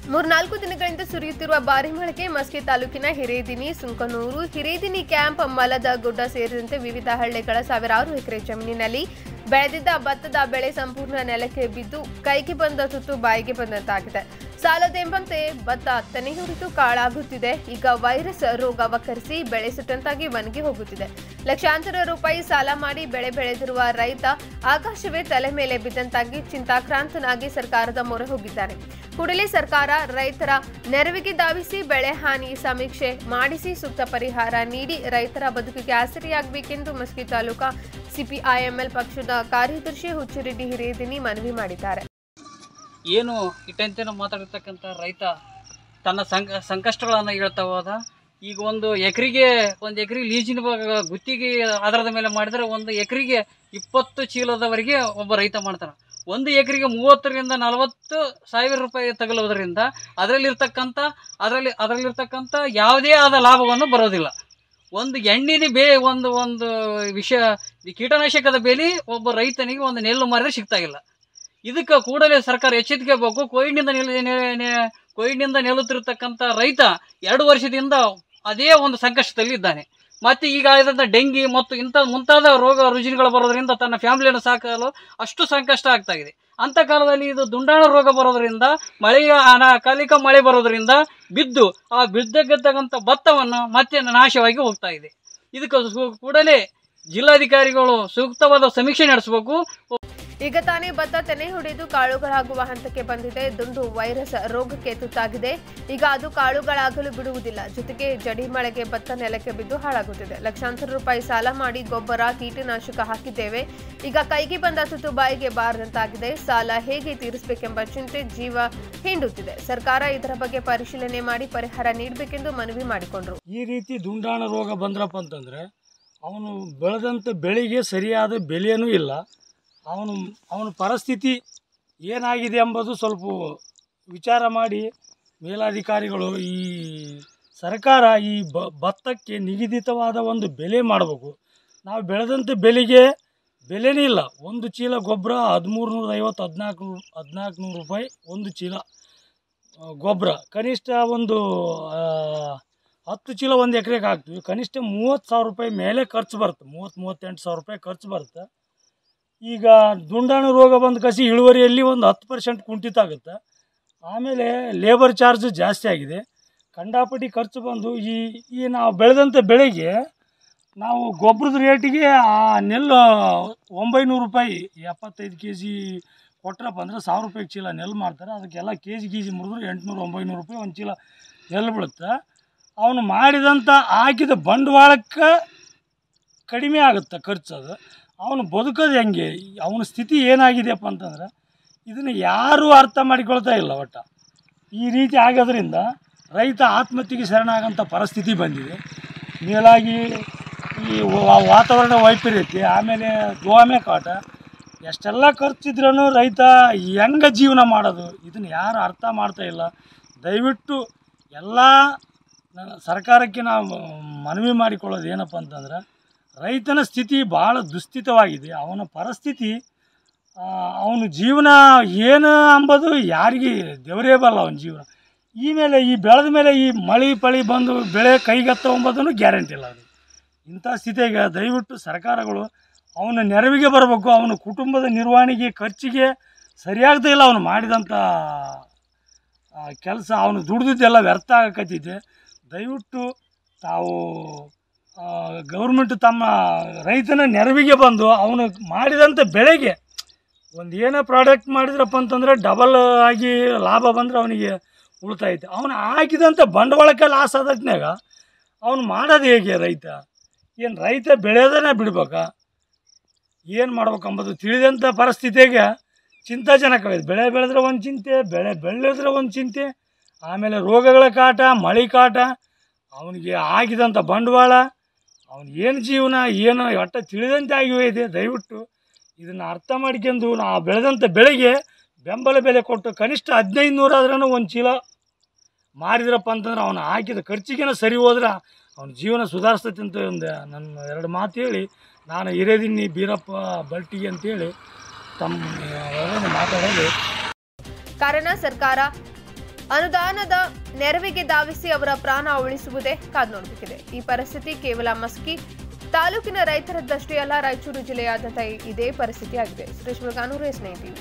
ಮೂರ್ನಾಲ್ಕು ದಿನಗಳಿಂದ ಸುರಿಯುತ್ತಿರುವ ಭಾರಿ ಮಳೆಗೆ ಮಸ್ಕಿ ತಾಲೂಕಿನ ಹಿರೇದಿನಿ ಸುಂಕನೂರು ಹಿರೇದಿನಿ ಕ್ಯಾಂಪ್ ಮಲದ ಗುಡ್ಡ ಸೇರಿದಂತೆ ವಿವಿಧ ಹಳ್ಳಿಗಳ ಸಾವಿರಾರು ಎಕರೆ ಜಮೀನಿನಲ್ಲಿ ಬೆಳೆದಿದ್ದ ಭತ್ತದ ಬೆಳೆ ಸಂಪೂರ್ಣ ನೆಲಕ್ಕೆ ಬಿದ್ದು ಕೈಗೆ ಬಂದ ತುತ್ತು ಬಾಯಿಗೆ ಬಂದಂತಾಗಿದೆ ಸಾಲದೆಂಬಂತೆ ಭತ್ತ ತೆನೆಯುರಿದು ಕಾಳಾಗುತ್ತಿದೆ ಈಗ ವೈರಸ್ ರೋಗ ವಕ್ಕರಿಸಿ ಬೆಳೆ ಸುಟ್ಟಂತಾಗಿ ಒಣಗಿ ಹೋಗುತ್ತಿದೆ ಲಕ್ಷಾಂತರ ರೂಪಾಯಿ ಸಾಲ ಮಾಡಿ ಬೆಳೆ ಬೆಳೆದಿರುವ ರೈತ ಆಕಾಶವೇ ತಲೆ ಮೇಲೆ ಬಿದ್ದಂತಾಗಿ ಚಿಂತಾಕ್ರಾಂತನಾಗಿ ಸರ್ಕಾರದ ಮೊರೆ ಹೋಗಿದ್ದಾನೆ ಕೂಡಲೇ ಸರ್ಕಾರ ರೈತರ ನೆರವಿಗೆ ಧಾವಿಸಿ ಬೆಳೆ ಹಾನಿ ಸಮೀಕ್ಷೆ ಮಾಡಿಸಿ ಸೂಕ್ತ ಪರಿಹಾರ ನೀಡಿ ರೈತರ ಬದುಕಿಗೆ ಆಸರೆಯಾಗಬೇಕೆಂದು ಮಸ್ಕಿ ತಾಲೂಕಾ ಸಿಪಿಐಎಂಎಲ್ ಪಕ್ಷದ ಕಾರ್ಯದರ್ಶಿ ಹುಚ್ಚುರೆಡ್ಡಿ ಹಿರಿಯದಿನಿ ಮನವಿ ಮಾಡಿದ್ದಾರೆ ಏನು ಇಟ್ಟಂತೇನ ಮಾತಾಡಿರ್ತಕ್ಕಂಥ ರೈತ ತನ್ನ ಸಂಕ ಸಂಕಷ್ಟಗಳನ್ನು ಹೇಳ್ತಾ ಹೋದ ಈಗ ಒಂದು ಎಕರೆಗೆ ಒಂದು ಎಕರೆ ಲೀಜಿನ ಭಾಗ ಗುತ್ತಿಗೆ ಆಧಾರದ ಮೇಲೆ ಮಾಡಿದರೆ ಒಂದು ಎಕರೆಗೆ ಇಪ್ಪತ್ತು ಚೀಲದವರೆಗೆ ಒಬ್ಬ ರೈತ ಮಾಡ್ತಾನೆ ಒಂದು ಎಕರೆಗೆ ಮೂವತ್ತರಿಂದ ನಲವತ್ತು ಸಾವಿರ ರೂಪಾಯಿ ತಗಲುವುದರಿಂದ ಅದರಲ್ಲಿರ್ತಕ್ಕಂಥ ಅದರಲ್ಲಿ ಅದರಲ್ಲಿರ್ತಕ್ಕಂಥ ಯಾವುದೇ ಆದ ಲಾಭವನ್ನು ಬರೋದಿಲ್ಲ ಒಂದು ಎಣ್ಣಿನ ಬೇ ಒಂದು ಒಂದು ವಿಷ ಈ ಕೀಟನಾಶಕದ ಬೆಲೆ ಒಬ್ಬ ರೈತನಿಗೆ ಒಂದು ನೆಲ್ಲು ಮಾರಿದ್ರೆ ಸಿಗ್ತಾ ಇಲ್ಲ ಇದಕ್ಕೆ ಕೂಡಲೇ ಸರ್ಕಾರ ಎಚ್ಚರಿಕೆ ಬೇಕು ಕೋವಿಡ್ನಿಂದ ನಿಲ್ ನೆ- ನೆ- ಕೋವಿಡ್ನಿಂದ ನಿಲ್ಲುತ್ತಿರತಕ್ಕಂಥ ರೈತ ಎರಡು ವರ್ಷದಿಂದ ಅದೇ ಒಂದು ಸಂಕಷ್ಟದಲ್ಲಿ ಇದ್ದಾನೆ ಮತ್ತೆ ಈಗ ಆದಂಥ ಡೆಂಗಿ ಮತ್ತು ಇಂಥ ಮುಂತಾದ ರೋಗ ರುಜಿನಗಳು ಬರೋದ್ರಿಂದ ತನ್ನ ಫ್ಯಾಮಿಲಿಯನ್ನು ಸಾಕಲು ಅಷ್ಟು ಸಂಕಷ್ಟ ಆಗ್ತಾ ಇದೆ ಅಂಥ ಕಾಲದಲ್ಲಿ ಇದು ದುಂಡಾಣ ರೋಗ ಬರೋದ್ರಿಂದ ಮಳೆಯ ಅನಾಕಾಲಿಕ ಮಳೆ ಬರೋದ್ರಿಂದ ಬಿದ್ದು ಆ ಬಿದ್ದಗತ್ತಕ್ಕಂಥ ಭತ್ತವನ್ನು ಮತ್ತೆ ನಾಶವಾಗಿ ಹೋಗ್ತಾ ಇದೆ ಇದಕ್ಕೆ ಸು- ಕೂಡಲೇ ಜಿಲ್ಲಾಧಿಕಾರಿಗಳು ಸೂಕ್ತವಾದ ಸಮೀಕ್ಷೆ ನಡೆಸಬೇಕು ಈಗ ತಾನೇ ಭತ್ತ ತೆನೆ ಹೊಡೆದು ಕಾಳುಗಳಾಗುವ ಹಂತಕ್ಕೆ ಬಂದಿದೆ ದುಂಡು ವೈರಸ್ ರೋಗಕ್ಕೆ ತುತ್ತಾಗಿದೆ ಈಗ ಅದು ಕಾಳುಗಳಾಗಲು ಬಿಡುವುದಿಲ್ಲ ಜೊತೆಗೆ ಜಡಿ ಮಳೆಗೆ ಭತ್ತ ನೆಲಕ್ಕೆ ಬಿದ್ದು ಹಾಳಾಗುತ್ತಿದೆ ಲಕ್ಷಾಂತರ ರೂಪಾಯಿ ಸಾಲ ಮಾಡಿ ಗೊಬ್ಬರ ಕೀಟನಾಶಕ ಹಾಕಿದ್ದೇವೆ ಈಗ ಕೈಗೆ ಬಂದ ತುತ್ತು ಬಾಯಿಗೆ ಬಾರದಂತಾಗಿದೆ ಸಾಲ ಹೇಗೆ ತೀರಿಸಬೇಕೆಂಬ ಚಿಂತೆ ಜೀವ ಹಿಂಡುತ್ತಿದೆ ಸರ್ಕಾರ ಇದರ ಬಗ್ಗೆ ಪರಿಶೀಲನೆ ಮಾಡಿ ಪರಿಹಾರ ನೀಡಬೇಕೆಂದು ಮನವಿ ಮಾಡಿಕೊಂಡರು ಈ ರೀತಿ ದುಂಡಾಣ ರೋಗ ಬಂದ್ರಪ್ಪ ಅಂತಂದರೆ ಅವನು ಬೆಳೆದಂಥ ಬೆಳೆಗೆ ಸರಿಯಾದ ಬೆಲೆಯೂ ಇಲ್ಲ ಅವನು ಅವನ ಪರಿಸ್ಥಿತಿ ಏನಾಗಿದೆ ಎಂಬುದು ಸ್ವಲ್ಪ ವಿಚಾರ ಮಾಡಿ ಮೇಲಾಧಿಕಾರಿಗಳು ಈ ಸರ್ಕಾರ ಈ ಬ ಭತ್ತಕ್ಕೆ ನಿಗದಿತವಾದ ಒಂದು ಬೆಲೆ ಮಾಡಬೇಕು ನಾವು ಬೆಳೆದಂಥ ಬೆಲೆಗೆ ಬೆಲೆನೇ ಇಲ್ಲ ಒಂದು ಚೀಲ ಗೊಬ್ಬರ ಹದಿಮೂರು ನೂರ ಐವತ್ತು ಹದಿನಾಲ್ಕು ನೂರು ಹದಿನಾಲ್ಕು ನೂರು ರೂಪಾಯಿ ಒಂದು ಚೀಲ ಆ, ಗೊಬ್ಬರ ಕನಿಷ್ಠ ಒಂದು ಆ, ಹತ್ತು ಚೀಲ ಒಂದು ಎಕರೆಗೆ ಹಾಕ್ತೀವಿ ಕನಿಷ್ಠ ಮೂವತ್ತು ಸಾವಿರ ರೂಪಾಯಿ ಮೇಲೆ ಖರ್ಚು ಬರುತ್ತೆ ಮೂವತ್ತು ಮೂವತ್ತೆಂಟು ಸಾವಿರ ರೂಪಾಯಿ ಖರ್ಚು ಬರುತ್ತೆ ಈಗ ದುಂಡಾಣು ರೋಗ ಬಂದ ಕಸಿ ಇಳುವರಿಯಲ್ಲಿ ಒಂದು ಹತ್ತು ಪರ್ಸೆಂಟ್ ಕುಂಠಿತ ಆಗುತ್ತೆ ಆಮೇಲೆ ಲೇಬರ್ ಚಾರ್ಜ್ ಜಾಸ್ತಿ ಆಗಿದೆ ಕಂಡಾಪಟ್ಟಿ ಖರ್ಚು ಬಂದು ಈ ಈ ನಾವು ಬೆಳೆದಂಥ ಬೆಳೆಗೆ ನಾವು ಗೊಬ್ಬರದ ರೇಟಿಗೆ ಆ ನೆಲ್ಲು ಒಂಬೈನೂರು ರೂಪಾಯಿ ಎಪ್ಪತ್ತೈದು ಕೆ ಜಿ ಕೊಟ್ರಪ್ಪ ಅಂದ್ರೆ ಸಾವಿರ ರೂಪಾಯಿ ಚೀಲ ನೆಲ್ಲು ಮಾಡ್ತಾರೆ ಅದಕ್ಕೆಲ್ಲ ಕೆ ಜಿ ಕೆ ಜಿ ಮುರಿದ್ರೆ ಎಂಟುನೂರು ಒಂಬೈನೂರು ರೂಪಾಯಿ ಒಂದು ಚೀಲ ನೆಲ್ಲು ಬೀಳುತ್ತೆ ಅವನು ಮಾಡಿದಂಥ ಹಾಕಿದ ಬಂಡವಾಳಕ್ಕೆ ಕಡಿಮೆ ಆಗುತ್ತೆ ಖರ್ಚು ಅದು ಅವನು ಬದುಕೋದು ಹೆಂಗೆ ಅವನ ಸ್ಥಿತಿ ಏನಾಗಿದೆಯಪ್ಪ ಅಂತಂದ್ರೆ ಇದನ್ನು ಯಾರೂ ಅರ್ಥ ಮಾಡಿಕೊಳ್ತಾ ಇಲ್ಲ ಒಟ್ಟು ಈ ರೀತಿ ಆಗೋದ್ರಿಂದ ರೈತ ಆತ್ಮಹತ್ಯೆಗೆ ಶರಣಾಗಂಥ ಪರಿಸ್ಥಿತಿ ಬಂದಿದೆ ಮೇಲಾಗಿ ಈ ವಾ- ವಾತಾವರಣ ವೈಪರೀತ್ಯ ಆಮೇಲೆ ಗೋವಾಮೆ ಕಾಟ ಎಷ್ಟೆಲ್ಲ ಖರ್ಚಿದ್ರೂ ರೈತ ಹೆಂಗೆ ಜೀವನ ಮಾಡೋದು ಇದನ್ನು ಯಾರು ಅರ್ಥ ಮಾಡ್ತಾ ಇಲ್ಲ ದಯವಿಟ್ಟು ಎಲ್ಲ ನ- ಸರ್ಕಾರಕ್ಕೆ ನಾವು ಮನವಿ ಮಾಡಿಕೊಳ್ಳೋದು ಏನಪ್ಪ ಅಂತಂದ್ರೆ ರೈತನ ಸ್ಥಿತಿ ಭಾಳ ದುಸ್ಥಿತವಾಗಿದೆ ಅವನ ಪರಿಸ್ಥಿತಿ ಆ, ಅವನ ಜೀವನ ಏನು ಅಂಬೋದು ಯಾರಿಗೆ ದೇವರೇ ಬರಲ್ಲ ಅವನ ಜೀವನ ಈ ಮೇಲೆ ಈ ಬೆಳೆದ ಮೇಲೆ ಈ ಮಳೆ ಪಳಿ ಬಂದು ಬೆಳೆ ಕೈಗೆತ್ತ ಎಂಬುದನ್ನು ಗ್ಯಾರಂಟಿ ಇಲ್ಲ ಅದು ಇಂಥ ಸ್ಥಿತಿಗೆ ದಯವಿಟ್ಟು ಸರ್ಕಾರಗಳು ಅವನ ನೆರವಿಗೆ ಬರಬೇಕು ಅವನ ಕುಟುಂಬದ ನಿರ್ವಹಣೆಗೆ ಖರ್ಚಿಗೆ ಸರಿಯಾಗ್ತಾ ಇಲ್ಲ ಅವನು ಮಾಡಿದಂಥ ಕೆಲಸ ಅವನು ದುಡ್ದಿದ್ದೆಲ್ಲ ವ್ಯರ್ಥ ಆಗಕತ್ತಿದೆ ದಯವಿಟ್ಟು ತಾವು ಗೌರ್ಮೆಂಟ್ ತಮ್ಮ ರೈತನ ನೆರವಿಗೆ ಬಂದು ಅವನು ಮಾಡಿದಂಥ ಬೆಳೆಗೆ ಒಂದು ಏನೋ ಪ್ರಾಡಕ್ಟ್ ಮಾಡಿದ್ರಪ್ಪ ಅಂತಂದ್ರೆ ಡಬಲ್ ಆಗಿ ಲಾಭ ಬಂದ್ರೆ ಅವನಿಗೆ ಉಳಿತಾಯ ಐತೆ ಅವನು ಹಾಕಿದಂಥ ಬಂಡವಾಳಕ್ಕೆ ಲಾಸ್ ಆದತ್ನಾಗ ಅವನು ಮಾಡೋದು ಹೇಗೆ ರೈತ ಏನು ರೈತ ಬೆಳೆಯೋದನ್ನೇ ಬಿಡ್ಬೇಕಾ ಏನು ಮಾಡ್ಬೇಕು ಅಂಬೋದು ತಿಳಿದಂಥ ಪರಿಸ್ಥಿತಿಗೆ ಚಿಂತಾಜನಕವಾಗಿದೆ ಬೆಳೆ ಬೆಳೆದ್ರೆ ಒಂದು ಚಿಂತೆ ಬೆಳೆ ಬೆಳೆದ್ರೆ ಒಂದು ಚಿಂತೆ ಆಮೇಲೆ ರೋಗಗಳ ಕಾಟ ಮಳೆ ಕಾಟ ಅವನಿಗೆ ಆಗಿದಂಥ ಬಂಡವಾಳ ಅವನು ಏನು ಜೀವನ ಏನು ಒಟ್ಟ ತಿಳಿದಂತೆ ಆಗಿ ಹೋಗಿದೆ ದಯವಿಟ್ಟು ಇದನ್ನು ಅರ್ಥ ಮಾಡ್ಕೊಂಡು ನಾವು ಬೆಳೆದಂಥ ಬೆಳೆಗೆ ಬೆಂಬಲ ಬೆಲೆ ಕೊಟ್ಟು ಕನಿಷ್ಠ ಹದಿನೈದು ನೂರಾದ್ರೂ ಒಂದು ಚೀಲ ಮಾರಿದ್ರಪ್ಪ ಅಂತಂದ್ರೆ ಅವನು ಹಾಕಿದ ಖರ್ಚಿಗೆನ ಸರಿ ಹೋದ್ರೆ ಅವನ ಜೀವನ ಸುಧಾರಿಸ್ತೈತೆ ಅಂತ ಒಂದು ನನ್ನ ಎರಡು ಮಾತು ಹೇಳಿ ನಾನು ಹಿರೇದಿನ್ನಿ ಬೀರಪ್ಪ ಬಲ್ಟಿಗೆ ಅಂತೇಳಿ ತಮ್ಮ ಒಳಗಡೆ ಮಾತಾಡೋದು ಕಾರಣ ಸರ್ಕಾರ ಅನುದಾನದ ನೆರವಿಗೆ ಧಾವಿಸಿ ಅವರ ಪ್ರಾಣ ಉಳಿಸುವುದೇ ಕಾದು ನೋಡಬೇಕಿದೆ ಈ ಪರಿಸ್ಥಿತಿ ಕೇವಲ ಮಸ್ಕಿ ತಾಲೂಕಿನ ರೈತರದ್ದಷ್ಟೇ ಅಲ್ಲ ರಾಯಚೂರು ಜಿಲ್ಲೆಯಾದ್ಯಂತ ಇದೇ ಪರಿಸ್ಥಿತಿ ಆಗಿದೆ Suresh Muruganur S nine TV